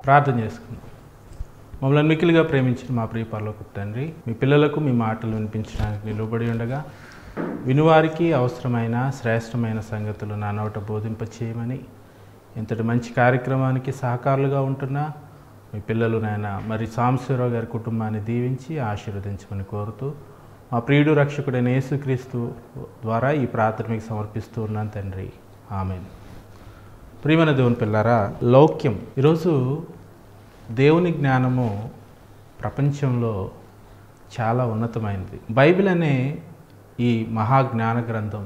ప్రార్థన చేసుకుందాం మమ్మల్ని మిక్కిలిగా ప్రేమించిన మా ప్రియ పరలోక తండ్రి మీ పిల్లలకు మీ మాటలు వినిపించడానికి నిలువబడి ఉండగా వినువారికి అవసరమైన శ్రేష్టమైన సంగతులు నా నోట బోధింప చేయమని ఇంతటి మంచి కార్యక్రమానికి సహకారులుగా ఉంటున్న మీ పిల్లలు నాయన మరి సాంబశివరావు గారి కుటుంబాన్ని దీవించి ఆశీర్వదించమని కోరుతూ మా ప్రియుడు రక్షకుడైన యేసుక్రీస్తు ద్వారా ఈ ప్రార్థన మీకు సమర్పిస్తూ ఉన్నాను తండ్రి ఆమెన్ ప్రియమైన దేవుని పిల్లారా లౌక్యం ఈరోజు దేవుని జ్ఞానము ప్రపంచంలో చాలా ఉన్నతమైనది బైబిల్ అనే ఈ మహాజ్ఞాన గ్రంథం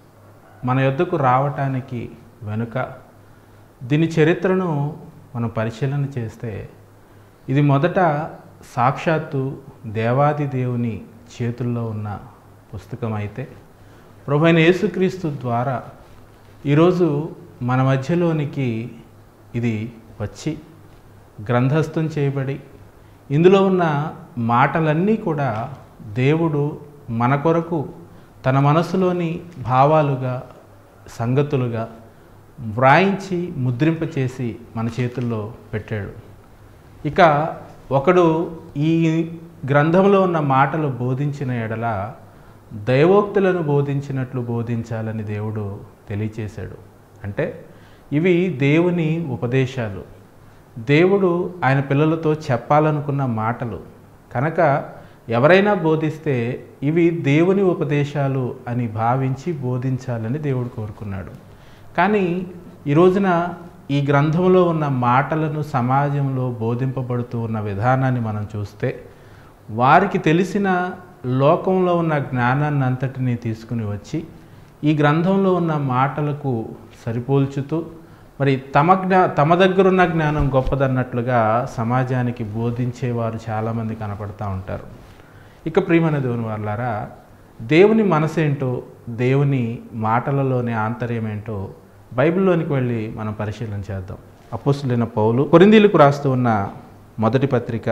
మన యొద్దకు రావటానికి వెనుక దీని చరిత్రను మనం పరిశీలన చేస్తే ఇది మొదట సాక్షాత్తు దేవాది దేవుని చేతుల్లో ఉన్న పుస్తకం అయితే ప్రభు అయిన యేసుక్రీస్తు ద్వారా ఈరోజు మన మధ్యలోనికి ఇది వచ్చి గ్రంథస్థం చేయబడి ఇందులో ఉన్న మాటలన్నీ కూడా దేవుడు మన కొరకు తన మనసులోని భావాలుగా సంగతులుగా వ్రాయించి ముద్రింపచేసి మన చేతుల్లో పెట్టాడు ఇక ఒకడు ఈ గ్రంథంలో ఉన్న మాటలు బోధించిన ఎడల దైవోక్తులను బోధించినట్లు బోధించాలని దేవుడు తెలియచేశాడు అంటే ఇవి దేవుని ఉపదేశాలు దేవుడు ఆయన పిల్లలతో చెప్పాలనుకున్న మాటలు కనుక ఎవరైనా బోధిస్తే ఇవి దేవుని ఉపదేశాలు అని భావించి బోధించాలని దేవుడు కోరుకున్నాడు కానీ ఈ రోజున ఈ గ్రంథంలో ఉన్న మాటలను సమాజంలో బోధింపబడుతూ ఉన్న విధానాన్ని మనం చూస్తే వారికి తెలిసిన లోకంలో ఉన్న జ్ఞానాన్ని అంతటినీ తీసుకుని వచ్చి ఈ గ్రంథంలో ఉన్న మాటలకు సరిపోల్చుతూ మరి తమ జ్ఞా తమ దగ్గర ఉన్న జ్ఞానం గొప్పదన్నట్లుగా సమాజానికి బోధించేవారు చాలామంది కనపడతా ఉంటారు ఇక ప్రియమైన దేవుని వాళ్ళారా దేవుని మనసేంటో దేవుని మాటలలోని ఆంతర్యం ఏంటో బైబిల్లోనికి వెళ్ళి మనం పరిశీలన చేద్దాం అపోస్తులైన పౌలు కొరిందీలకు రాస్తూ ఉన్న మొదటి పత్రిక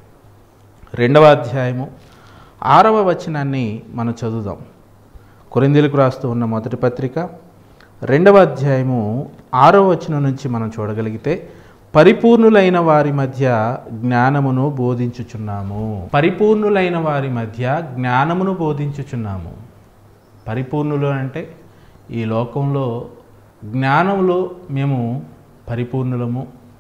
రెండవ అధ్యాయము ఆరవ వచనాన్ని మనం చదువుదాం కొరిందీలకు రాస్తూ ఉన్న మొదటి పత్రిక రెండవ అధ్యాయము ఆరవ వచనం నుంచి మనం చూడగలిగితే పరిపూర్ణులైన వారి మధ్య జ్ఞానమును బోధించుచున్నాము పరిపూర్ణులైన వారి మధ్య జ్ఞానమును బోధించుచున్నాము పరిపూర్ణులు అంటే ఈ లోకంలో జ్ఞానంలో మేము పరిపూర్ణులము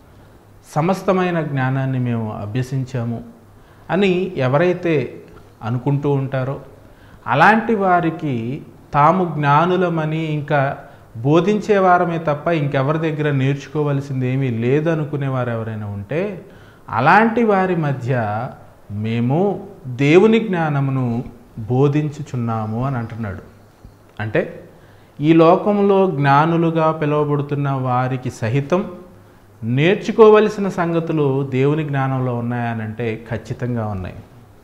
సమస్తమైన జ్ఞానాన్ని మేము అభ్యసించాము అని ఎవరైతే అనుకుంటూ ఉంటారో అలాంటి వారికి తాము జ్ఞానులమని ఇంకా బోధించేవారమే తప్ప ఇంకెవరి దగ్గర నేర్చుకోవలసింది ఏమీ లేదనుకునేవారు ఎవరైనా ఉంటే అలాంటి వారి మధ్య మేము దేవుని జ్ఞానమును బోధించుచున్నాము అని అంటున్నాడు అంటే ఈ లోకంలో జ్ఞానులుగా పిలువబడుతున్న వారికి సహితం నేర్చుకోవలసిన సంగతులు దేవుని జ్ఞానంలో ఉన్నాయనంటే ఖచ్చితంగా ఉన్నాయి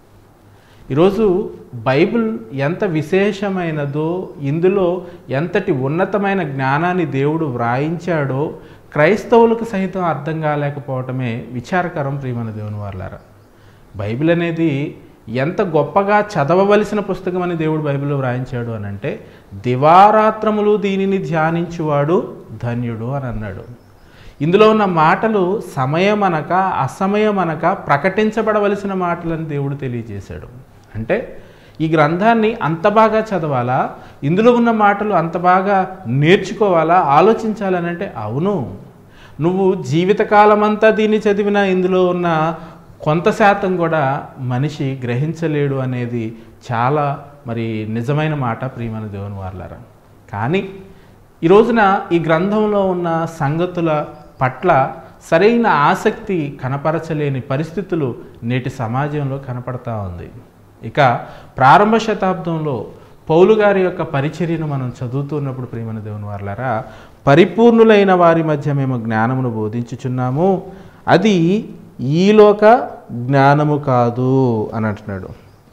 ఈరోజు బైబిల్ ఎంత విశేషమైనదో ఇందులో ఎంతటి ఉన్నతమైన జ్ఞానాన్ని దేవుడు వ్రాయించాడో క్రైస్తవులకు సహితం అర్థం కాలేకపోవటమే విచారకరం ప్రియమైన దేవుని వాళ్ళారా బైబిల్ అనేది ఎంత గొప్పగా చదవవలసిన పుస్తకం అని దేవుడు బైబిల్లో వ్రాయించాడు అని అంటే దివారాత్రములు దీనిని ధ్యానించువాడు ధన్యుడు అని అన్నాడు ఇందులో ఉన్న మాటలు సమయం అనక అసమయం అనక ప్రకటించబడవలసిన మాటలని దేవుడు తెలియజేశాడు అంటే ఈ గ్రంథాన్ని అంత బాగా చదవాలా ఇందులో ఉన్న మాటలు అంత బాగా నేర్చుకోవాలా ఆలోచించాలని అంటే అవును నువ్వు జీవితకాలం అంతా దీన్ని చదివినా ఇందులో ఉన్న కొంత శాతం కూడా మనిషి గ్రహించలేడు అనేది చాలా మరి నిజమైన మాట ప్రియమైన దేవుని వార్లారా కానీ ఈ రోజున ఈ గ్రంథంలో ఉన్న సంగతుల పట్ల సరైన ఆసక్తి కనపరచలేని పరిస్థితులు నేటి సమాజంలో కనపడతా ఉంది ఇక ప్రారంభ శతాబ్దంలో పౌలు గారి యొక్క పరిచర్యను మనం చదువుతున్నప్పుడు ప్రియమైన దేవుని వార్లారా పరిపూర్ణులైన వారి మధ్య మేము జ్ఞానమును బోధించుచున్నాము అది ఈలోక జ్ఞానము కాదు అని అంటున్నాడు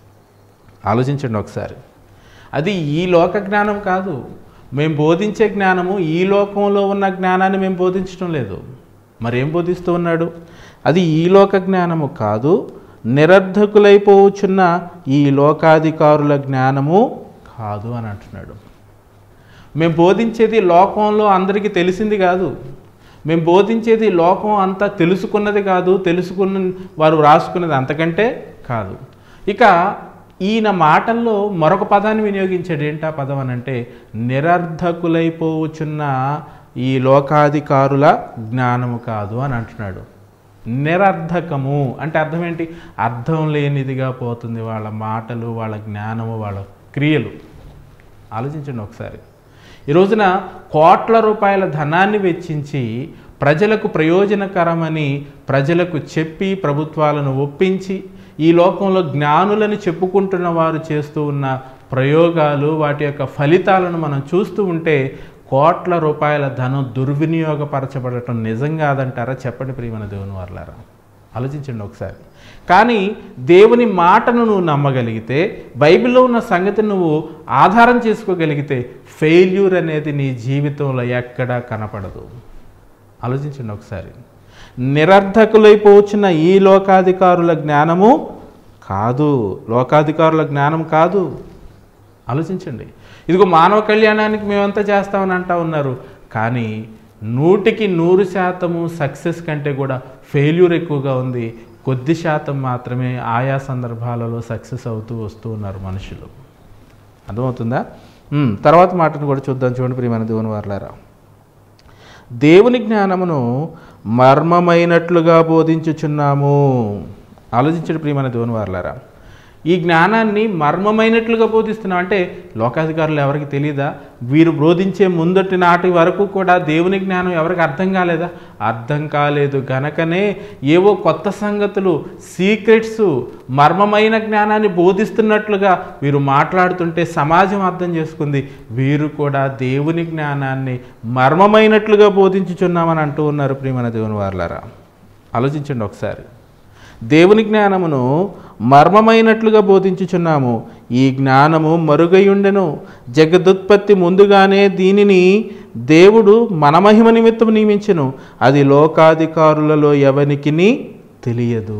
ఆలోచించండి ఒకసారి అది ఈ లోక జ్ఞానం కాదు మేము బోధించే జ్ఞానము ఈ లోకంలో ఉన్న జ్ఞానాన్ని మేము బోధించడం లేదు మరేం బోధిస్తూ ఉన్నాడు అది ఈ లోక జ్ఞానము కాదు నిరర్ధకులైపోవచ్చున్న ఈ లోకాధికారుల జ్ఞానము కాదు అని అంటున్నాడు మేము బోధించేది లోకంలో అందరికీ తెలిసింది కాదు మేము బోధించేది లోకం అంతా తెలుసుకున్నది కాదు తెలుసుకున్న వారు రాసుకున్నది అంతకంటే కాదు ఇక ఈయన మాటల్లో మరొక పదాన్ని వినియోగించాడు ఏంటా పదం అని అంటే నిరర్ధకులైపోవచ్చున్న ఈ లోకాధికారుల జ్ఞానము కాదు అని అంటున్నాడు నిరర్ధకము అంటే అర్థం ఏంటి అర్థం లేనిదిగా పోతుంది వాళ్ళ మాటలు వాళ్ళ జ్ఞానము వాళ్ళ క్రియలు ఆలోచించండి ఒకసారి ఈ రోజున కోట్ల రూపాయల ధనాన్ని వెచ్చించి ప్రజలకు ప్రయోజనకరమని ప్రజలకు చెప్పి ప్రభుత్వాలను ఒప్పించి ఈ లోకంలో జ్ఞానులని చెప్పుకుంటున్న వారు చేస్తూ ఉన్న ప్రయోగాలు వాటి యొక్క ఫలితాలను మనం చూస్తూ ఉంటే కోట్ల రూపాయల ధనం దుర్వినియోగపరచబడటం నిజం కాదంటారా చెప్పండి ప్రియమైన దేవుని వాళ్ళారా ఆలోచించండి ఒకసారి కానీ దేవుని మాటను నువ్వు నమ్మగలిగితే బైబిల్లో ఉన్న సంగతి నువ్వు ఆధారం చేసుకోగలిగితే ఫెయిల్యూర్ అనేది నీ జీవితంలో ఎక్కడా కనపడదు ఆలోచించండి ఒకసారి నిరర్ధకులైపోవచ్చిన ఈ లోకాధికారుల జ్ఞానము కాదు లోకాధికారుల జ్ఞానం కాదు ఆలోచించండి ఇదిగో మానవ కళ్యాణానికి మేమంతా చేస్తామని అంటా ఉన్నారు కానీ నూటికి నూరు శాతము సక్సెస్ కంటే కూడా ఫెయిల్యూర్ ఎక్కువగా ఉంది కొద్ది శాతం మాత్రమే ఆయా సందర్భాలలో సక్సెస్ అవుతూ వస్తూ ఉన్నారు మనుషులు అర్థమవుతుందా ఉమ్, తర్వాత మాటను కూడా చూద్దాం చూడండి ప్రియమైన దేవుని వారులారా దేవుని జ్ఞానమును మర్మమైనట్లుగా బోధించుచున్నాము ఆలోచించడు ప్రియమైన దేవుని వారులారా ఈ జ్ఞానాన్ని మర్మమైనట్లుగా బోధిస్తున్నాం అంటే లోకాధికారులు ఎవరికి తెలియదా వీరు బోధించే ముందటి నాటి వరకు కూడా దేవుని జ్ఞానం ఎవరికి అర్థం కాలేదా అర్థం కాలేదు గనకనే ఏవో కొత్త సంగతులు సీక్రెట్స్ మర్మమైన జ్ఞానాన్ని బోధిస్తున్నట్లుగా వీరు మాట్లాడుతుంటే సమాజం అర్థం చేసుకుంది వీరు కూడా దేవుని జ్ఞానాన్ని మర్మమైనట్లుగా బోధించుచున్నామని అంటూ ఉన్నారు ప్రియమైన దేవుని వారులారా ఆలోచించండి ఒకసారి దేవుని జ్ఞానమును మర్మమైనట్లుగా బోధించుచున్నాము ఈ జ్ఞానము మరుగయుండెను జగదుత్పత్తి ముందుగానే దీనిని దేవుడు మన మహిమ నిమిత్తం నియమించెను అది లోకాధికారులలో ఎవనికిని తెలియదు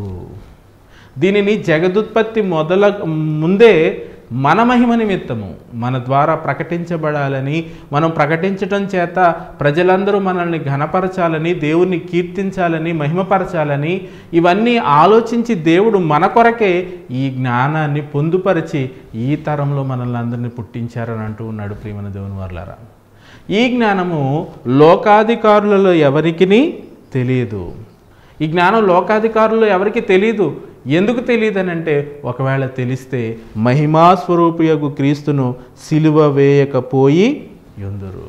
దీనిని జగదుత్పత్తి మొదల ముందే మన మహిమ నిమిత్తము మన ద్వారా ప్రకటించబడాలని మనం ప్రకటించటం చేత ప్రజలందరూ మనల్ని ఘనపరచాలని దేవుణ్ణి కీర్తించాలని మహిమపరచాలని ఇవన్నీ ఆలోచించి దేవుడు మన కొరకే ఈ జ్ఞానాన్ని పొందుపరిచి ఈ తరంలో మనల్ని అందరినీ పుట్టించారని అంటూ ఉన్నాడు ప్రియమైన దేవుని వర్లారా ఈ జ్ఞానము లోకాధికారులలో ఎవరికిని తెలియదు ఈ జ్ఞానం లోకాధికారులు ఎవరికి తెలియదు ఎందుకు తెలియదనంటే ఒకవేళ తెలిస్తే మహిమాస్వరూపియగు క్రీస్తును సిలువ వేయకపోయి ఎందురు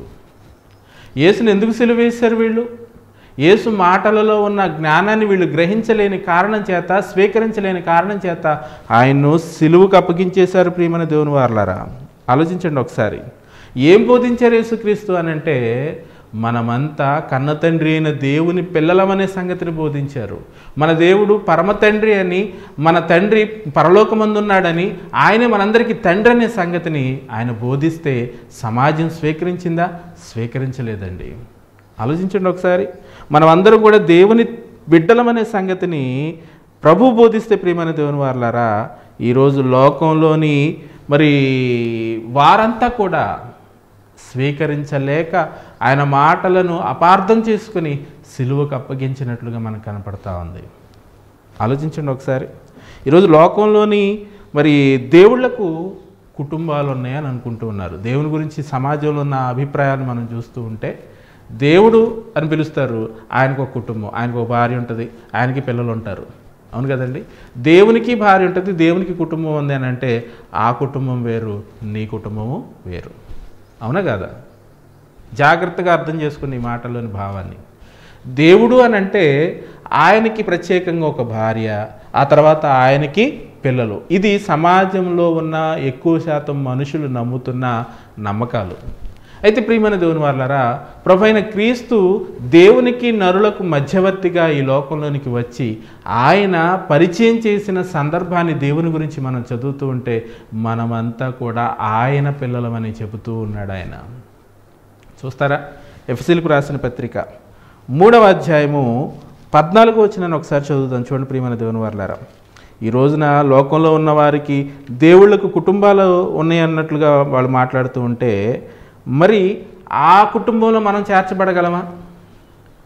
యేసుని ఎందుకు సిలువ వేశారు వీళ్ళు యేసు మాటలలో ఉన్న జ్ఞానాన్ని వీళ్ళు గ్రహించలేని కారణం చేత స్వీకరించలేని కారణం చేత ఆయన్ను సిలువుకు అప్పగించేశారు ప్రియమైన దేవుని వారలారా ఆలోచించండి ఒకసారి ఏం బోధించారు యేసుక్రీస్తు అని అంటే మనమంతా కన్న తండ్రి అయిన దేవుని పిల్లలమనే సంగతిని బోధించారు మన దేవుడు పరమ తండ్రి అని మన తండ్రి పరలోకమందున్నాడని ఆయన మనందరికీ తండ్రి అనే సంగతిని ఆయన బోధిస్తే సమాజం స్వీకరించిందా స్వీకరించలేదండి ఆలోచించండి ఒకసారి మనం అందరం కూడా దేవుని బిడ్డలమనే సంగతిని ప్రభు బోధిస్తే ప్రియమైన దేవుని వారులారా ఈరోజు లోకంలోని మరి వారంతా కూడా స్వీకరించలేక ఆయన మాటలను అపార్థం చేసుకుని సిలువకు అప్పగించినట్లుగా మనకు కనపడతా ఉంది ఆలోచించండి ఒకసారి ఈరోజు లోకంలోని మరి దేవుళ్లకు కుటుంబాలు ఉన్నాయని అనుకుంటూ ఉన్నారు దేవుని గురించి సమాజంలో ఉన్న అభిప్రాయాలు మనం చూస్తూ ఉంటే దేవుడు అని పిలుస్తారు ఆయనకు ఒక కుటుంబం ఆయనకు ఒక భార్య ఉంటుంది ఆయనకి పిల్లలు ఉంటారు అవును కదండి దేవునికి భార్య ఉంటుంది దేవునికి కుటుంబం ఉంది అని అంటే ఆ కుటుంబం వేరు నీ కుటుంబము వేరు అవునా కదా జాగ్రత్తగా అర్థం చేసుకుని ఈ మాటలోని భావాన్ని దేవుడు అని అంటే ఆయనకి ప్రత్యేకంగా ఒక భార్య ఆ తర్వాత ఆయనకి పిల్లలు ఇది సమాజంలో ఉన్న ఎక్కువ శాతం మనుషులు నమ్ముతున్న నమ్మకాలు అయితే ప్రియమైన దేవుని వాళ్ళరా ప్రభు అయిన క్రీస్తు దేవునికి నరులకు మధ్యవర్తిగా ఈ లోకంలోనికి వచ్చి ఆయన పరిచయం చేసిన సందర్భాన్ని దేవుని గురించి మనం చదువుతూ ఉంటే మనమంతా కూడా ఆయన పిల్లలమని చెబుతూ ఉన్నాడు ఆయన చూస్తారా ఎఫ్సిల్కు రాసిన పత్రిక మూడవ అధ్యాయము పద్నాలుగు వచ్చిన ఒకసారి చదువుతాను చూడండి ప్రియమైన దేవుని వారులారా ఈ రోజున లోకంలో ఉన్న వారికి దేవుళ్ళకు కుటుంబాలు ఉన్నాయి అన్నట్లుగా వాళ్ళు మాట్లాడుతూ ఉంటే మరి ఆ కుటుంబంలో మనం చేర్చబడగలమా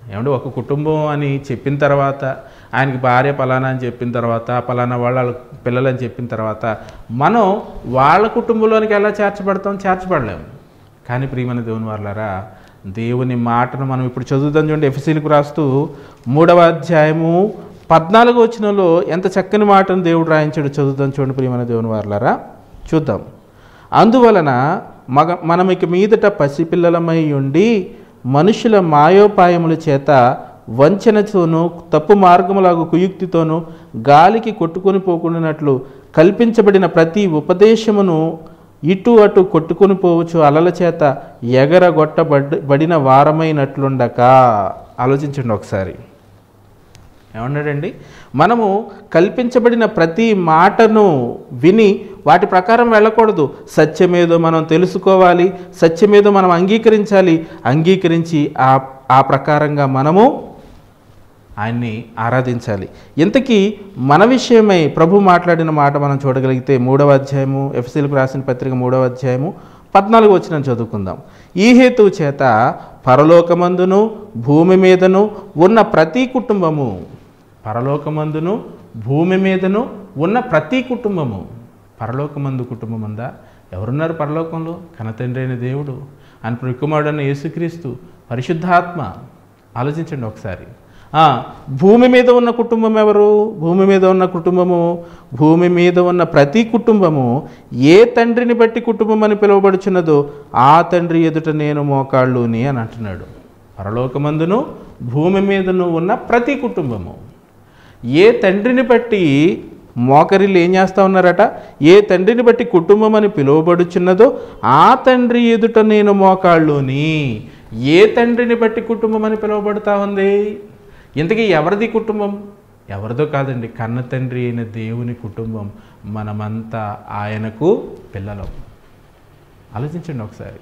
ఏమంటే ఒక కుటుంబం అని చెప్పిన తర్వాత ఆయనకి భార్య పలానా అని చెప్పిన తర్వాత పలానా వాళ్ళ పిల్లలు అని చెప్పిన తర్వాత మనం వాళ్ళ కుటుంబంలోనికి ఎలా చేర్చబడతాం చేర్చబడలేము కానీ ప్రియమైన దేవుని వాళ్ళారా దేవుని మాటను మనం ఇప్పుడు చదువుతాం చూడండి ఎఫ్సీలకు రాస్తూ మూడవ అధ్యాయము పద్నాలుగు వచనంలో ఎంత చక్కని మాటను దేవుడు రాయించాడు చదువుతాం చూడండి ప్రియమైన దేవుని వాళ్ళారా చూద్దాం అందువలన మగ మనం ఇక మీదట పసిపిల్లలమై ఉండి మనుషుల మాయోపాయముల చేత వంచనతోనూ తప్పు మార్గములాగు కుయుక్తితోనూ గాలికి కొట్టుకొని పోకుండానట్లు కల్పించబడిన ప్రతి ఉపదేశమును ఇటు అటు కొట్టుకొని పోవచ్చు అలల చేత ఎగరగొట్టబడి బడిన వారమైనట్లుండక ఆలోచించండి ఒకసారి ఏమన్నాడండి మనము కల్పించబడిన ప్రతి మాటను విని వాటి ప్రకారం వెళ్ళకూడదు సత్యమేదో మనం తెలుసుకోవాలి సత్యమేదో మనం అంగీకరించాలి అంగీకరించి ఆ ఆ ప్రకారంగా మనము ఆయన్ని ఆరాధించాలి ఇంతకీ మన విషయమై ప్రభు మాట్లాడిన మాట మనం చూడగలిగితే మూడవ అధ్యాయము ఎఫ్సీలకు రాసిన పత్రిక మూడవ అధ్యాయము పద్నాలుగు వచ్చిన చదువుకుందాం ఈ హేతువు చేత పరలోకమందును భూమి మీదను ఉన్న ప్రతి కుటుంబము పరలోకమందును భూమి మీదను ఉన్న ప్రతి కుటుంబము పరలోకమందు కుటుంబం ఉందా ఎవరున్నారు పరలోకంలో కనతండ్రి అయిన దేవుడు ఆయన ప్రికుమారుడైన యేసుక్రీస్తు పరిశుద్ధాత్మ ఆలోచించండి ఒకసారి ఆ, భూమి మీద ఉన్న కుటుంబం ఎవరు భూమి మీద ఉన్న కుటుంబము భూమి మీద ఉన్న ప్రతి కుటుంబము ఏ తండ్రిని బట్టి కుటుంబం అని పిలువబడుచున్నదో ఆ తండ్రి ఎదుట నేను మోకాళ్ళుని అని అంటున్నాడు పరలోకమందును భూమి మీదను ఉన్న ప్రతి కుటుంబము ఏ తండ్రిని బట్టి మోకరిల్లు ఏం చేస్తూ ఉన్నారట ఏ తండ్రిని బట్టి కుటుంబం అని పిలువబడుచున్నదో ఆ తండ్రి ఎదుట నేను మోకాళ్ళుని ఏ తండ్రిని బట్టి కుటుంబం అని పిలువబడుతూ ఉంది ఇంతకీ ఎవరిది కుటుంబం ఎవరిదో కాదండి కన్న తండ్రి అయిన దేవుని కుటుంబం మనమంతా ఆయనకు పిల్లలం ఆలోచించండి ఒకసారి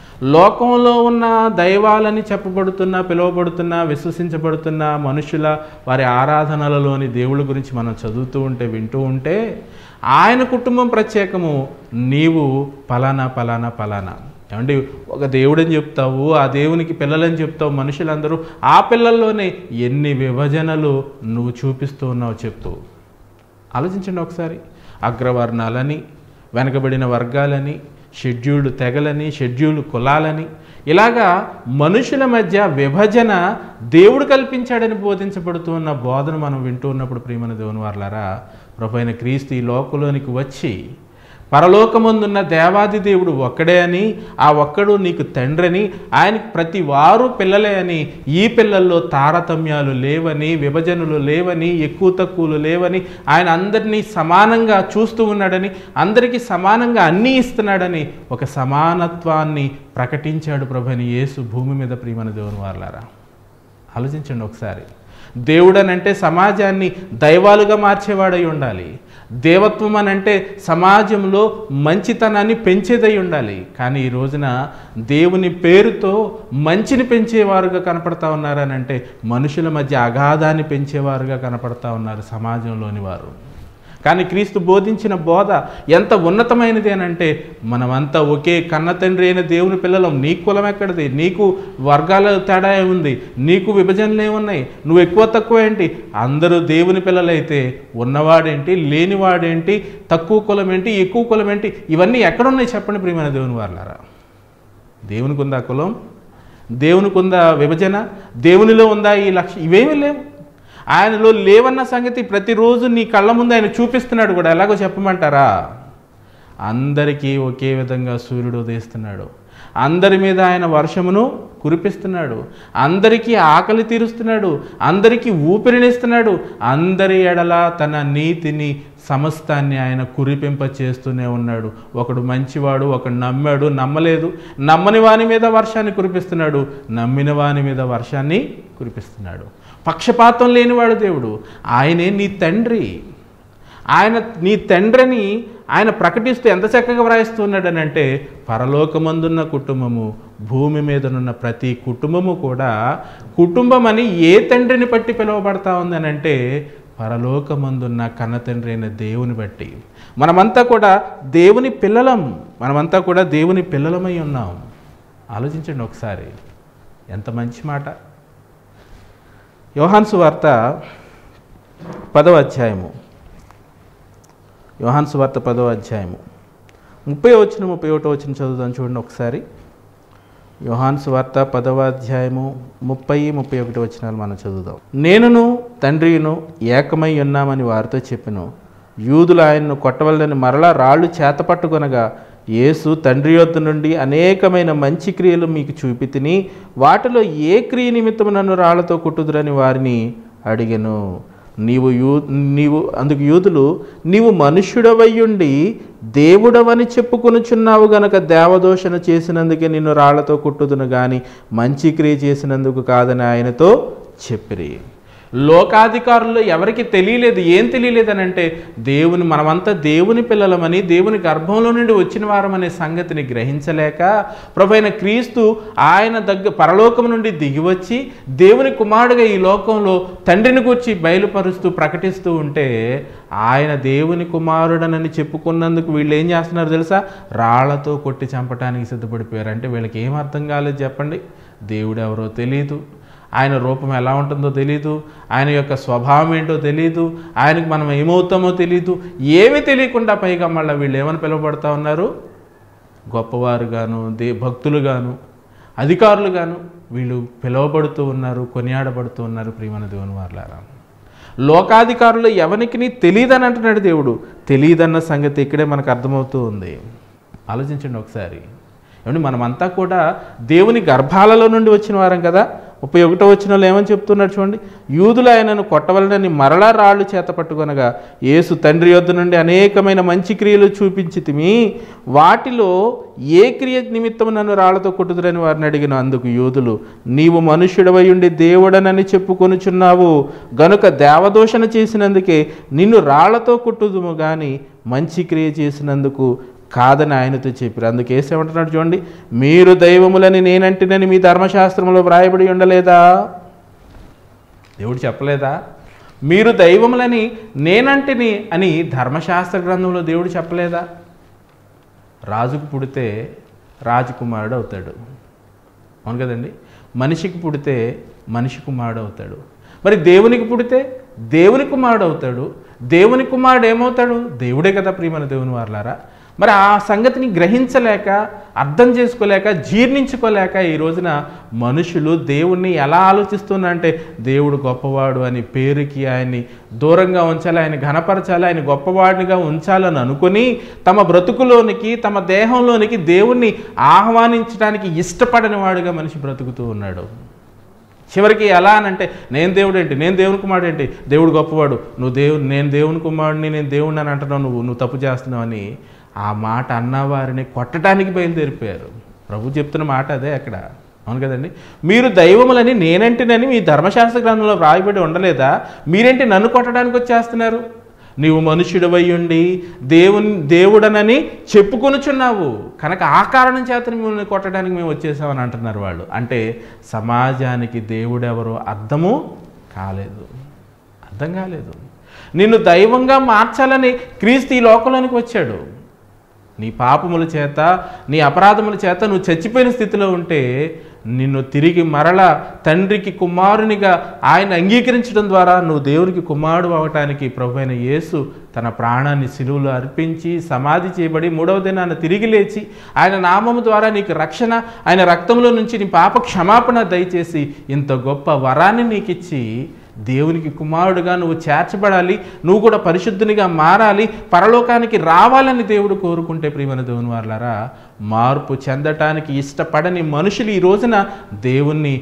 లోకంలో ఉన్న దైవాలని చెప్పబడుతున్న పిలువబడుతున్న విశ్వసించబడుతున్న మనుషుల వారి ఆరాధనలలోని దేవుళ్ళ గురించి మనం చదువుతూ ఉంటే వింటూ ఉంటే ఆయన కుటుంబం ప్రత్యేకము నీవు పలానా పలానా పలానా ఏమండి ఒక దేవుడని చెప్తావు ఆ దేవునికి పిల్లలని చెప్తావు మనుషులందరూ ఆ పిల్లల్లోనే ఎన్ని విభజనలు నువ్వు చూపిస్తూ ఉన్నావు చెప్తూ ఆలోచించండి ఒకసారి అగ్రవర్ణాలని వెనకబడిన వర్గాలని షెడ్యూల్డ్ తెగలని షెడ్యూల్డ్ కులాలని ఇలాగా మనుషుల మధ్య విభజన దేవుడు కల్పించాడని బోధించబడుతూ ఉన్న బోధన మనం వింటూ ఉన్నప్పుడు ప్రియమైన దేవుని వార్లారా ప్రభు అయిన క్రీస్తు ఈ లోకంలోనికి వచ్చి పరలోకమందున్న దేవాది దేవుడు ఒక్కడే అని ఆ ఒక్కడు నీకు తండ్రని ఆయనకి ప్రతి వారు పిల్లలే అని ఈ పిల్లల్లో తారతమ్యాలు లేవని విభజనలు లేవని ఎక్కువ తక్కువలు లేవని ఆయన అందరినీ సమానంగా చూస్తూ ఉన్నాడని అందరికీ సమానంగా అన్నీ ఇస్తున్నాడని ఒక సమానత్వాన్ని ప్రకటించాడు ప్రభుని యేసు భూమి మీద ప్రియమైన దేవుని వార్లారా ఆలోచించండి ఒకసారి దేవుడనంటే సమాజాన్ని దైవాలుగా మార్చేవాడై ఉండాలి దేవత్వం అని అంటే సమాజంలో మంచితనాన్ని పెంచేదై ఉండాలి కానీ ఈ రోజున దేవుని పేరుతో మంచిని పెంచేవారుగా కనపడతా ఉన్నారని మనుషుల మధ్య అగాధాన్ని పెంచేవారుగా కనపడతా ఉన్నారు సమాజంలోని వారు కానీ క్రీస్తు బోధించిన బోధ ఎంత ఉన్నతమైనది అని అంటే మనమంతా ఒకే కన్న తండ్రి అయిన దేవుని పిల్లలం నీ కులం ఎక్కడిది నీకు వర్గాల తేడా ఉంది నీకు విభజనలు ఏమున్నాయి నువ్వు ఎక్కువ తక్కువ ఏంటి అందరూ దేవుని పిల్లలైతే ఉన్నవాడేంటి లేనివాడేంటి తక్కువ కులం ఏంటి ఎక్కువ కులం ఏంటి ఇవన్నీ ఎక్కడున్నాయి చెప్పండి ప్రియమైన దేవుని వాళ్ళారా దేవునికి ఉందా కులం దేవునికి ఉందా విభజన దేవునిలో ఉందా ఈ లక్ష్యం ఇవేమీ లేవు ఆయనలో లేవన్న సంగతి ప్రతిరోజు నీ కళ్ళ ముందు ఆయన చూపిస్తున్నాడు కూడా ఎలాగో చెప్పమంటారా అందరికీ ఒకే విధంగా సూర్యుడు ఉదయిస్తున్నాడు అందరి మీద ఆయన వర్షమును కురిపిస్తున్నాడు అందరికీ ఆకలి తీరుస్తున్నాడు అందరికీ ఊపిరినిస్తున్నాడు అందరి ఎడల తన నీతిని సమస్తాన్ని ఆయన కురిపింప చేస్తూనే ఉన్నాడు ఒకడు మంచివాడు ఒకడు నమ్మాడు నమ్మలేదు నమ్మని వాని మీద వర్షాన్ని కురిపిస్తున్నాడు నమ్మిన వాని మీద వర్షాన్ని కురిపిస్తున్నాడు పక్షపాతం లేనివాడు దేవుడు ఆయనే నీ తండ్రి ఆయన నీ తండ్రిని ఆయన ప్రకటిస్తూ ఎంత చక్కగా వ్రాయిస్తున్నాడని అంటే పరలోకమందున్న కుటుంబము భూమి మీదనున్న ప్రతి కుటుంబము కూడా కుటుంబం అని ఏ తండ్రిని బట్టి పిలువబడతా ఉందని అంటే పరలోకమందున్న కన్న తండ్రి అయిన దేవుని బట్టి మనమంతా కూడా దేవుని పిల్లలం మనమంతా కూడా దేవుని పిల్లలమై ఉన్నాం ఆలోచించండి ఒకసారి ఎంత మంచి మాట యోహాన్సు వార్త పదవ అధ్యాయము యోహాన్సు వార్త పదవ అధ్యాయము ముప్పై వచ్చిన ముప్పై ఒకటో వచ్చిన చదువుదాం చూడండి ఒకసారి యోహాన్సు వార్త పదవ అధ్యాయము ముప్పై ముప్పై ఒకటి వచ్చినాలు మనం చదువుదాం నేనును తండ్రియును ఏకమై ఉన్నామని వారితో చెప్పిను యూదులు ఆయన్ను కొట్టవలని మరలా రాళ్ళు చేతపట్టుకొనగా యేసు తండ్రి యొద్ద నుండి అనేకమైన మంచి క్రియలు మీకు చూపి తిని వాటిలో ఏ క్రియ నిమిత్తం నన్ను రాళ్లతో కుట్టుదురని వారిని అడిగెను నీవు యూ నీవు అందుకు యూదులు నీవు మనుష్యుడవయ్యుండి దేవుడవని చెప్పుకొనుచున్నావు గనక దేవదోషణ చేసినందుకే నిన్ను రాళ్లతో కుట్టుదును గాని మంచి క్రియ చేసినందుకు కాదని ఆయనతో చెప్పిరి లోకాధికారుల్లో ఎవరికి తెలియలేదు ఏం తెలియలేదు అని అంటే దేవుని మనమంతా దేవుని పిల్లలమని దేవుని గర్భంలో నుండి వచ్చిన వారమనే సంగతిని గ్రహించలేక ప్రభైన క్రీస్తు ఆయన దగ్గర పరలోకం నుండి దిగివచ్చి దేవుని కుమారుడుగా ఈ లోకంలో తండ్రిని గురించి బయలుపరుస్తూ ప్రకటిస్తూ ఉంటే ఆయన దేవుని కుమారుడనని చెప్పుకున్నందుకు వీళ్ళు ఏం చేస్తున్నారు తెలుసా రాళ్లతో కొట్టి చంపడానికి సిద్ధపడిపోయారు అంటే వీళ్ళకి ఏం అర్థం కాలేదు చెప్పండి దేవుడు ఎవరో తెలియదు ఆయన రూపం ఎలా ఉంటుందో తెలియదు ఆయన యొక్క స్వభావం ఏంటో తెలియదు ఆయనకు మనం ఏమవుతామో తెలియదు ఏమీ తెలియకుండా పైగా మళ్ళీ వీళ్ళు ఏమని పిలువబడతా ఉన్నారు గొప్పవారుగాను దే భక్తులుగాను అధికారులుగాను వీళ్ళు పిలువబడుతూ ఉన్నారు కొనియాడబడుతూ ఉన్నారు ప్రియమైన దేవుని వారులారా లోకాధికారులు ఎవరికి తెలియదని అంటున్నాడు దేవుడు తెలియదన్న సంగతి ఇక్కడే మనకు అర్థమవుతూ ఉంది ఆలోచించండి ఒకసారి ఏమండి మనమంతా కూడా దేవుని గర్భాలలో నుండి వచ్చిన వారం కదా ముప్పై ఒకటో వచ్చిన వాళ్ళు ఏమని చెప్తున్నాడు చూడండి యూదులు ఆయనను కొట్టవలనని మరలా రాళ్ళు చేత పట్టుకొనగా యేసు తండ్రి యొద్ద నుండి అనేకమైన మంచి క్రియలు చూపించితిమి వాటిలో ఏ క్రియ నిమిత్తం నన్ను రాళ్లతో కొట్టుదురని వారిని అడిగిన అందుకు యూదులు నీవు మనుష్యుడవై ఉండి దేవుడనని చెప్పుకొనుచున్నావు గనుక దేవదోషణ చేసినందుకే నిన్ను రాళ్లతో కొట్టుదుము గాని మంచి క్రియ చేసినందుకు కాదని ఆయనతో చెప్పారు అందుకే ఏసేమంటున్నాడు చూడండి మీరు దైవములని నేనంటినని మీ ధర్మశాస్త్రంలో వ్రాయబడి ఉండలేదా దేవుడు చెప్పలేదా మీరు దైవములని నేనంటిని అని ధర్మశాస్త్ర గ్రంథంలో దేవుడు చెప్పలేదా రాజుకు పుడితే రాజకుమారుడు అవుతాడు అవును కదండి మనిషికి పుడితే మనిషి కుమారుడు అవుతాడు మరి దేవునికి పుడితే దేవుని కుమారుడు అవుతాడు దేవుని కుమారుడు ఏమవుతాడు దేవుడే కదా ప్రియమైన దేవుని వారలారా మరి ఆ సంగతిని గ్రహించలేక అర్థం చేసుకోలేక జీర్ణించుకోలేక ఈ రోజున మనుషులు దేవుణ్ణి ఎలా ఆలోచిస్తున్నారంటే దేవుడు గొప్పవాడు అని పేరుకి ఆయన్ని దూరంగా ఉంచాలి ఆయన ఘనపరచాలి ఆయన గొప్పవాడినిగా ఉంచాలని అనుకుని తమ బ్రతుకులోనికి తమ దేహంలోనికి దేవుణ్ణి ఆహ్వానించడానికి ఇష్టపడని వాడుగా మనిషి బ్రతుకుతూ ఉన్నాడు చివరికి ఎలా అనంటే నేను దేవుడు ఏంటి నేను దేవుని కుమారుడు ఏంటి దేవుడు గొప్పవాడు నువ్వు దేవుడు నేను దేవుని కుమారుడిని నేను దేవుడిని అని అంటున్నావు నువ్వు నువ్వు తప్పు చేస్తున్నావు అని ఆ మాట అన్నవారిని కొట్టడానికి బయలుదేరిపోయారు ప్రభు చెప్తున్న మాట అదే అక్కడ అవును కదండి మీరు దైవములని నేనంటినని మీ ధర్మశాస్త్ర గ్రంథంలో వ్రాయబడి ఉండలేదా మీరేంటి నన్ను కొట్టడానికి వచ్చేస్తున్నారు నీవు మనుష్యుడవై ఉండి దేవుని దేవుడనని చెప్పుకొనుచున్నావు కనుక ఆ కారణం చేత మిమ్మల్ని కొట్టడానికి మేము వచ్చేసామని అంటున్నారు వాళ్ళు అంటే సమాజానికి దేవుడెవరో అర్థము కాలేదు అర్థం కాలేదు నిన్ను దైవంగా మార్చాలని క్రీస్తు ఈ లోకంలోనికి వచ్చాడు నీ పాపముల చేత నీ అపరాధముల చేత నువ్వు చచ్చిపోయిన స్థితిలో ఉంటే నిన్ను తిరిగి మరల తండ్రికి కుమారునిగా ఆయన అంగీకరించడం ద్వారా నువ్వు దేవునికి కుమారుడు అవటానికి ప్రభు అయిన యేసు తన ప్రాణాన్ని సిలువలో అర్పించి సమాధి చేయబడి మూడవ దినాన్ని తిరిగి లేచి ఆయన నామము ద్వారా నీకు రక్షణ ఆయన రక్తంలో నుంచి నీ పాప క్షమాపణ దయచేసి ఇంత గొప్ప వరాన్ని నీకు ఇచ్చి దేవునికి కుమారుడుగా నువ్వు చేర్చబడాలి నువ్వు కూడా పరిశుద్ధునిగా మారాలి పరలోకానికి రావాలని దేవుడు కోరుకుంటే ప్రియమైన దేవుని వారులారా మార్పు చెందటానికి ఇష్టపడని మనుషులు ఈ రోజున దేవుణ్ణి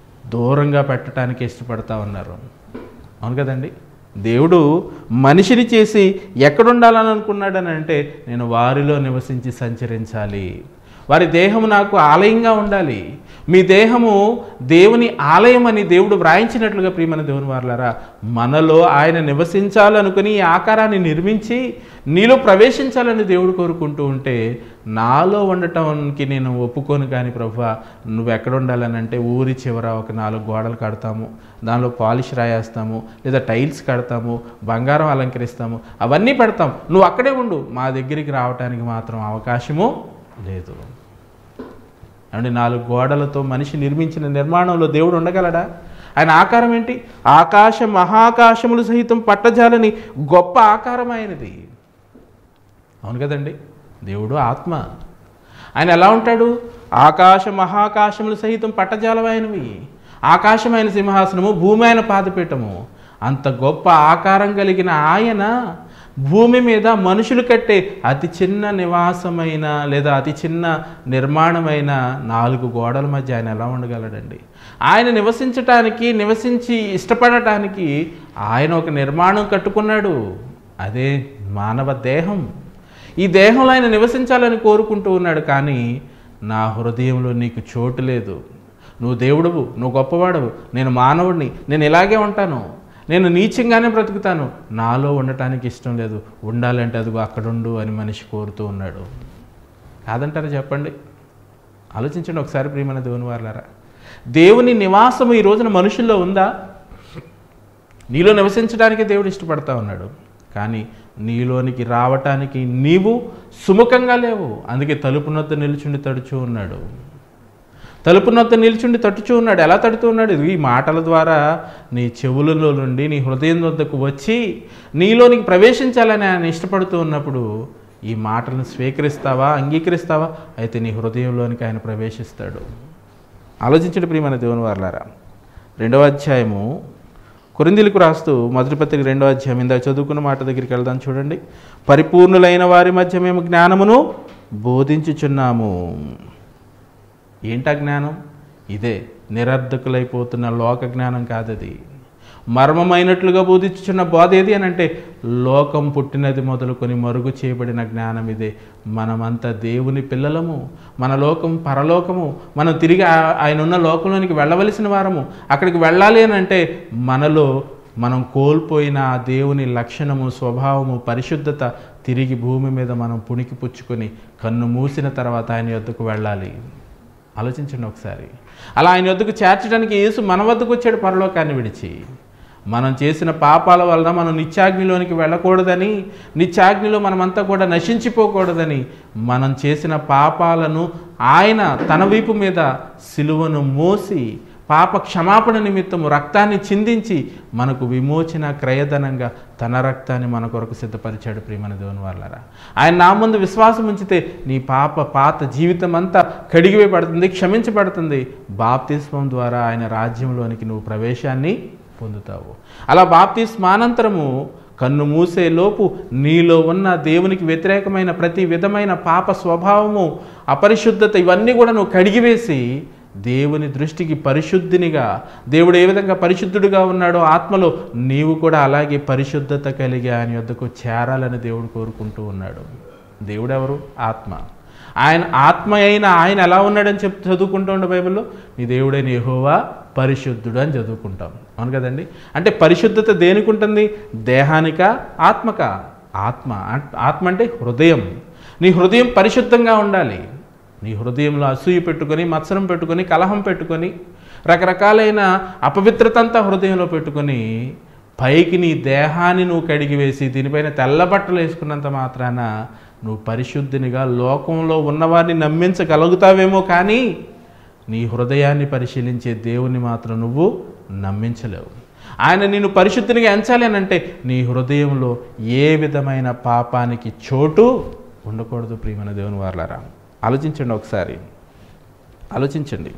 దూరంగా పెట్టడానికి ఇష్టపడతా ఉన్నారు అవును కదండి దేవుడు మనిషిని చేసి ఎక్కడుండాలని అనుకున్నాడని అంటే నేను వారిలో నివసించి సంచరించాలి వారి దేహము నాకు ఆలయంగా ఉండాలి మీ దేహము దేవుని ఆలయం అని దేవుడు వ్రాయించినట్లుగా ప్రియమైన దేవుని వారులారా మనలో ఆయన నివసించాలనుకుని ఈ ఆకారాన్ని నిర్మించి నీలో ప్రవేశించాలని దేవుడు కోరుకుంటూ ఉంటే నాలో ఉండటానికి నేను ఒప్పుకోను కానీ ప్రభు నువ్వు ఎక్కడ ఉండాలని అంటే ఊరి చివర ఒక నాలుగు గోడలు కడతాము దానిలో పాలిష్ రాయేస్తాము లేదా టైల్స్ కడతాము బంగారం అలంకరిస్తాము అవన్నీ పెడతాం నువ్వు అక్కడే ఉండు మా దగ్గరికి రావటానికి మాత్రం అవకాశము లేదు అంటే నాలుగు గోడలతో మనిషి నిర్మించిన నిర్మాణంలో దేవుడు ఉండగలడా ఆయన ఆకారం ఏంటి ఆకాశ మహాకాశములు సహితం పట్టజాలని గొప్ప ఆకారం ఆయనది అవును కదండి దేవుడు ఆత్మ ఆయన ఎలా ఉంటాడు ఆకాశ మహాకాశములు సహితం పట్టజాలమైనవి ఆకాశమైన సింహాసనము భూమి ఆయన పాదపీఠము అంత గొప్ప ఆకారం కలిగిన ఆయన భూమి మీద మనుషులు కట్టే అతి చిన్న నివాసమైన లేదా అతి చిన్న నిర్మాణమైన నాలుగు గోడల మధ్య ఆయన ఎలా ఉండగలడండి ఆయన నివసించటానికి నివసించి ఇష్టపడటానికి ఆయన ఒక నిర్మాణం కట్టుకున్నాడు అదే మానవ దేహం ఈ దేహంలో ఆయన నివసించాలని కోరుకుంటూ ఉన్నాడు కానీ నా హృదయంలో నీకు చోటు లేదు నువ్వు దేవుడువు నువ్వు గొప్పవాడవు నేను మానవుడిని నేను ఇలాగే ఉంటాను నేను నీచంగానే బ్రతుకుతాను నాలో ఉండటానికి ఇష్టం లేదు ఉండాలంటే అదిగో అక్కడుండు అని మనిషి కోరుతూ ఉన్నాడు కాదంటారా చెప్పండి ఆలోచించండి ఒకసారి ప్రియమైన దేవుని వారులారా దేవుని నివాసము ఈ రోజున మనుషుల్లో ఉందా నీలో నివసించడానికి దేవుడు ఇష్టపడతా ఉన్నాడు కానీ నీలోనికి రావటానికి నీవు సుముఖంగా లేవు అందుకే తలుపు నొద్ద నిలుచుండి తడుచూ ఉన్నాడు తలుపు నొద్ద నిల్చుండి తట్టుచూ ఉన్నాడు ఎలా తడుతూ ఉన్నాడు ఈ మాటల ద్వారా నీ చెవులలో నుండి నీ హృదయం వద్దకు వచ్చి నీలోనికి ప్రవేశించాలని ఆయన ఇష్టపడుతూ ఉన్నప్పుడు ఈ మాటలను స్వీకరిస్తావా అంగీకరిస్తావా అయితే నీ హృదయంలోనికి ఆయన ప్రవేశిస్తాడు ఆలోచించండి ప్రియమైన దేవుని వారులారా రెండవ అధ్యాయము కొరిందీలకు రాస్తూ మొదటి పత్రిక రెండవ అధ్యాయం ఇందాక చదువుకున్న మాట దగ్గరికి వెళ్దాం చూడండి పరిపూర్ణులైన వారి మధ్య మేము జ్ఞానమును బోధించుచున్నాము ఏంటా జ్ఞానం ఇదే నిరర్ధకులైపోతున్న లోక జ్ఞానం కాదది మర్మమైనట్లుగా బోధించుచున్న బోధ ఏది అని అంటే లోకం పుట్టినది మొదలుకొని మరుగు చేయబడిన జ్ఞానం ఇదే మనమంతా దేవుని పిల్లలము మన లోకం పరలోకము మనం తిరిగి ఆ- ఆయన ఉన్న లోకంలోనికి వెళ్ళవలసిన వారము అక్కడికి వెళ్ళాలి అని అంటే మనలో మనం కోల్పోయిన ఆ దేవుని లక్షణము స్వభావము పరిశుద్ధత తిరిగి భూమి మీద మనం పుణికి పుచ్చుకొని కన్ను మూసిన తర్వాత ఆయన యొద్దకు వెళ్ళాలి ఆలోచించండి ఒకసారి అలా ఆయన వద్దకు చేర్చడానికి యేసు మన వద్దకు వచ్చాడు పరలోకాన్ని విడిచి మనం చేసిన పాపాల వలన మనం నిత్యాగ్నిలోనికి వెళ్ళకూడదని నిత్యాగ్నిలో మనమంతా కూడా నశించిపోకూడదని మనం చేసిన పాపాలను ఆయన తన వీపు మీద సిలువను మోసి పాప క్షమాపణ నిమిత్తము రక్తాన్ని చిందించి మనకు విమోచన క్రయధనంగా తన రక్తాన్ని మన కొరకు సిద్ధపరిచాడు ప్రియమైన దేవుని వాళ్ళరా ఆయన నా ముందు విశ్వాసం ఉంచితే నీ పాప పాత జీవితం అంతా కడిగివేయబడుతుంది క్షమించబడుతుంది బాప్తిస్మం ద్వారా ఆయన రాజ్యంలోనికి నువ్వు ప్రవేశాన్ని పొందుతావు అలా బాప్తిస్మానంతరము కన్ను మూసే లోపు నీలో ఉన్న దేవునికి వ్యతిరేకమైన ప్రతి విధమైన పాప స్వభావము అపరిశుద్ధత ఇవన్నీ కూడా నువ్వు కడిగివేసి దేవుని దృష్టికి పరిశుద్ధినిగా దేవుడు ఏ విధంగా పరిశుద్ధుడిగా ఉన్నాడో ఆత్మలో నీవు కూడా అలాగే పరిశుద్ధత కలిగి ఆయన యొద్దకు చేరాలని దేవుడు కోరుకుంటూ ఉన్నాడు దేవుడు ఎవరు ఆత్మ ఆయన ఆత్మ అయిన ఆయన ఎలా ఉన్నాడని చెప్ చదువుకుంటూ ఉండే బైబిల్లో నీ దేవుడైన యెహోవా పరిశుద్ధుడు అని చదువుకుంటాం అవును కదండి అంటే పరిశుద్ధత దేనికి ఉంటుంది దేహానిక ఆత్మక ఆత్మ ఆత్- ఆత్మ అంటే హృదయం నీ హృదయం పరిశుద్ధంగా ఉండాలి నీ హృదయంలో అసూయ పెట్టుకొని మత్సరం పెట్టుకొని కలహం పెట్టుకొని రకరకాలైన అపవిత్రత అంతా హృదయంలో పెట్టుకొని పైకి నీ దేహాన్ని నువ్వు కడిగివేసి దీనిపైన తెల్ల బట్టలు వేసుకున్నంత మాత్రాన నువ్వు పరిశుద్ధినిగా లోకంలో ఉన్నవారిని నమ్మించగలుగుతావేమో కానీ నీ హృదయాన్ని పరిశీలించే దేవుని మాత్రం నువ్వు నమ్మించలేవు ఆయన నిన్ను పరిశుద్ధినిగా ఎంచాలి అని అంటే నీ హృదయంలో ఏ విధమైన పాపానికి చోటు ఉండకూడదు ప్రియమైన దేవుని వార్లారా ఆలోచించండి ఒకసారి ఆలోచించండి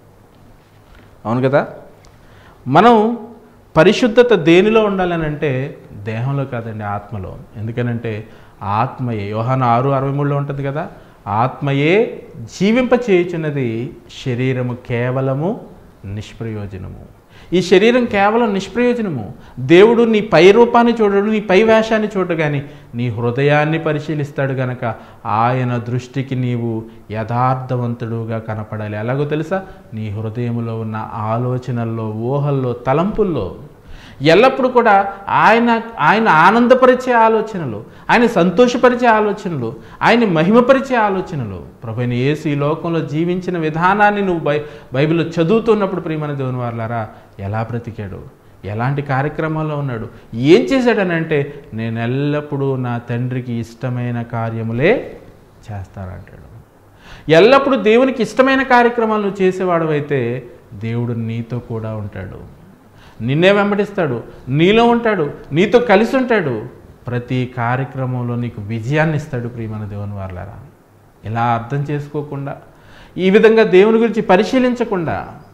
అవును కదా మనం పరిశుద్ధత దేనిలో ఉండాలని అంటే దేహంలో కాదండి ఆత్మలో ఎందుకనంటే ఆత్మయే యోహాను ఆరు అరవై మూడులో ఉంటుంది కదా ఆత్మయే జీవింప చేయుచున్నది శరీరము కేవలము నిష్ప్రయోజనము ఈ శరీరం కేవలం నిష్ప్రయోజనము దేవుడు నీ పై రూపాన్ని చూడడు నీ పై వేషాన్ని చూడడు కానీ నీ హృదయాన్ని పరిశీలిస్తాడు గనక ఆయన దృష్టికి నీవు యథార్థవంతుడుగా కనపడాలి ఎలాగో తెలుసా నీ హృదయంలో ఉన్న ఆలోచనల్లో ఊహల్లో తలంపుల్లో ఎల్లప్పుడూ కూడా ఆయన ఆయన ఆనందపరిచే ఆలోచనలు ఆయన సంతోషపరిచే ఆలోచనలు ఆయన మహిమపరిచే ఆలోచనలు ప్రభుని యేసు ఈ లోకంలో జీవించిన విధానాన్ని నువ్వు బై బైబిల్లో చదువుతున్నప్పుడు ప్రియమైన దేవుని వారులారా ఎలా బ్రతికాడు ఎలాంటి కార్యక్రమాల్లో ఉన్నాడు ఏం చేశాడనంటే నేను ఎల్లప్పుడూ నా తండ్రికి ఇష్టమైన కార్యములే చేస్తానంటాడు ఎల్లప్పుడూ దేవునికి ఇష్టమైన కార్యక్రమాలు నువ్వు చేసేవాడు అయితే దేవుడు నీతో కూడా ఉంటాడు నిన్నే వెంబడిస్తాడు నీలో ఉంటాడు నీతో కలిసి ఉంటాడు ప్రతి కార్యక్రమంలో నీకు విజయాన్ని ఇస్తాడు ప్రియమైన దేవుని వాళ్ళరా ఇలా అర్థం చేసుకోకుండా ఈ విధంగా దేవుని గురించి పరిశీలించకుండా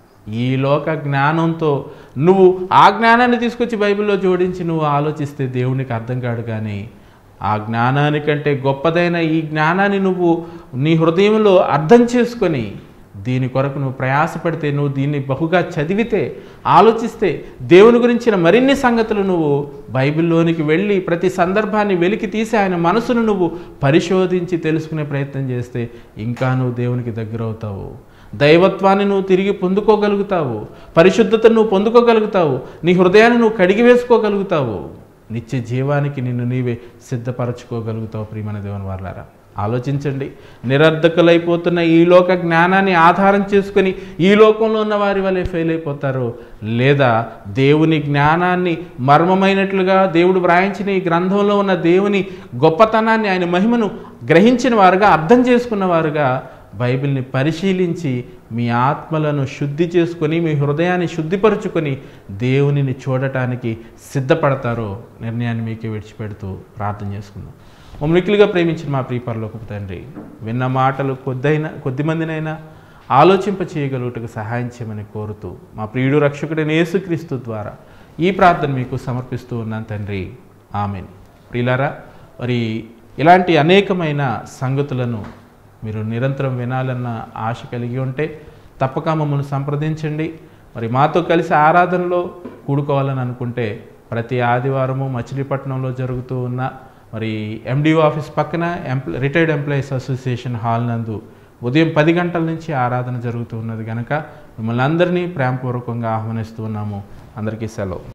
ఈ లోక జ్ఞానంతో నువ్వు ఆ జ్ఞానాన్ని తీసుకొచ్చి బైబిల్లో జోడించి నువ్వు ఆలోచిస్తే దేవునికి అర్థం కాడు కానీ ఆ జ్ఞానానికంటే గొప్పదైన ఈ జ్ఞానాన్ని నువ్వు నీ హృదయంలో అర్థం చేసుకొని దీని కొరకు నువ్వు ప్రయాసపడితే నువ్వు దీన్ని బహుగా చదివితే ఆలోచిస్తే దేవుని గురించిన మరిన్ని సంగతులు నువ్వు బైబిల్లోనికి వెళ్ళి ప్రతి సందర్భాన్ని వెలికి తీసి ఆయన మనసును నువ్వు పరిశోధించి తెలుసుకునే ప్రయత్నం చేస్తే ఇంకా నువ్వు దేవునికి దగ్గర అవుతావు దైవత్వాన్ని నువ్వు తిరిగి పొందుకోగలుగుతావు పరిశుద్ధతను నువ్వు పొందుకోగలుగుతావు నీ హృదయాన్ని నువ్వు కడిగి వేసుకోగలుగుతావు నిత్య జీవానికి నిన్ను నీవే సిద్ధపరచుకోగలుగుతావు ప్రియమైన దేవుని వాళ్ళారా ఆలోచించండి నిరర్ధకులైపోతున్న ఈ లోక జ్ఞానాన్ని ఆధారం చేసుకొని ఈ లోకంలో ఉన్న వారి వల్లే ఫెయిల్ అయిపోతారు లేదా దేవుని జ్ఞానాన్ని మర్మమైనట్లుగా దేవుడు వ్రాయించిన ఈ గ్రంథంలో ఉన్న దేవుని గొప్పతనాన్ని ఆయన మహిమను గ్రహించిన వారుగా అర్థం చేసుకున్న వారుగా బైబిల్ని పరిశీలించి మీ ఆత్మలను శుద్ధి చేసుకొని మీ హృదయాన్ని శుద్ధిపరుచుకొని దేవునిని చూడటానికి సిద్ధపడతారో నిర్ణయాన్ని మీకే విడిచిపెడుతూ ప్రార్థన చేసుకుందాం మమ్మల్ని మిక్కిలిగా ప్రేమించిన మా ప్రియపరలోకపు తండ్రి విన్న మాటలు కొద్దైనా కొద్దిమందినైనా ఆలోచింప చేయగలుగుటకు సహాయం చేయమని కోరుతూ మా ప్రియుడు రక్షకుడైన యేసుక్రీస్తు ద్వారా ఈ ప్రార్థన మీకు సమర్పిస్తూ ఉన్నాను తండ్రి ఆమెన్ ప్రియులారా మరి ఇలాంటి అనేకమైన సంగతులను మీరు నిరంతరం వినాలన్న ఆశ కలిగి ఉంటే తప్పక మమ్మల్ని సంప్రదించండి మరి మాతో కలిసి ఆరాధనలో కూడుకోవాలని అనుకుంటే ప్రతి ఆదివారము మచిలీపట్నంలో జరుగుతూ ఉన్న మరి ఎండిఓ ఆఫీస్ పక్కన ఎంప్ల రిటైర్డ్ ఎంప్లాయీస్ అసోసియేషన్ హాల్ నందు ఉదయం పది గంటల నుంచి ఆరాధన జరుగుతూ ఉన్నది కనుక మిమ్మల్ని అందరినీ ప్రేమపూర్వకంగా ఆహ్వానిస్తూ ఉన్నాము అందరికీ సెలవు